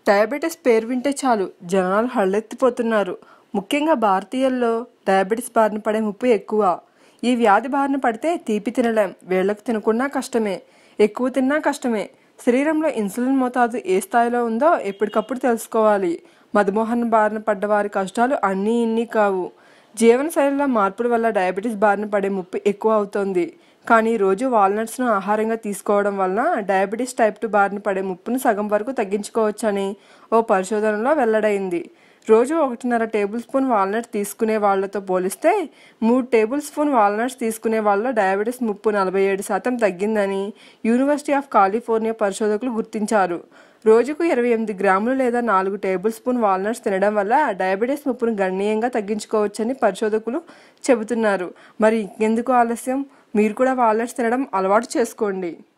diabetes పేరు వింటే చాలు జనాలు హళ్ళెత్తిపోతున్నారు ముఖ్యంగా భారతీయుల్లో డయాబెటీస్ బారిన పడే ముప్పు ఎక్కువ ఈ వ్యాధి బారిన పడితే తీపి తినలేం వేళ్లకు తినకున్నా కష్టమే ఎక్కువ తిన్నా కష్టమే శరీరంలో ఇన్సులిన్ మోతాదు ఏ స్థాయిలో ఉందో ఎప్పటికప్పుడు తెలుసుకోవాలి మధుమోహన్ బారిన పడ్డ వారి కష్టాలు అన్నీ ఇన్ని కావు జీవనశైలిలో మార్పుల వల్ల డయాబెటీస్ బారిన పడే ముప్పు ఎక్కువ అవుతోంది కానీ రోజు వాల్నట్స్ను ఆహారంగా తీసుకోవడం వలన డయాబెటీస్ టైప్ టూ బారిన పడే ముప్పును సగం వరకు తగ్గించుకోవచ్చని ఓ పరిశోధనలో వెల్లడైంది రోజు ఒకటిన్నర టేబుల్ స్పూన్ వాల్నట్ తీసుకునే వాళ్ళతో పోలిస్తే మూడు టేబుల్ స్పూన్ వాల్నట్స్ తీసుకునే వాళ్ళ డయాబెటీస్ ముప్పు నలభై ఏడు శాతం తగ్గిందని యూనివర్సిటీ ఆఫ్ కాలిఫోర్నియా పరిశోధకులు గుర్తించారు రోజుకు ఇరవై ఎనిమిది గ్రాములు లేదా నాలుగు టేబుల్ స్పూన్ వాల్నట్స్ తినడం వల్ల డయాబెటీస్ ముప్పును గణనీయంగా తగ్గించుకోవచ్చని పరిశోధకులు చెబుతున్నారు మరి ఇంకెందుకు ఆలస్యం మీరు కూడా వాల్నట్స్ తినడం అలవాటు చేసుకోండి